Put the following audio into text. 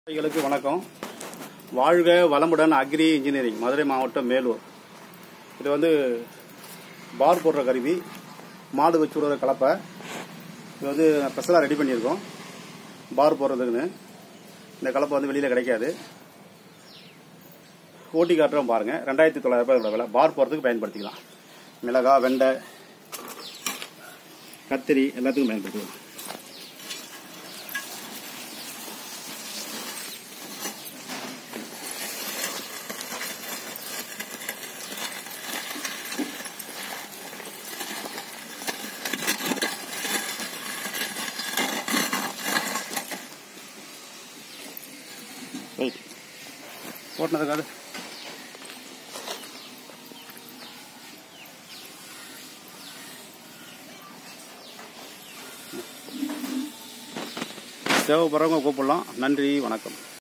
விவசாயிகளுக்கு வணக்கம் வாழ்க வளமுடன் அக்ரி இன்ஜினியரிங் மதுரை மாவட்டம் மேலூர் இது வந்து பார் போடுற கருவி மாடு வச்சு விடுற கலப்பை இது வந்து ஸ்பெஷலாக ரெடி பண்ணியிருக்கோம் பார் போடுறதுக்குன்னு இந்த கலப்பை வந்து வெளியில் கிடைக்காது ஓட்டி காட்டுறோம் பாருங்க ரெண்டாயிரத்தி தொள்ளாயிரம் ரூபாய் இதோட விலை பார் போடுறதுக்கு பயன்படுத்திக்கலாம் மிளகா வெண்டை கத்திரி எல்லாத்துக்கும் பயன்படுத்திக்கலாம் ரைட் ஓட்டினதுக்காக தேவைப்படுறவங்க கூப்பிடலாம் நன்றி வணக்கம்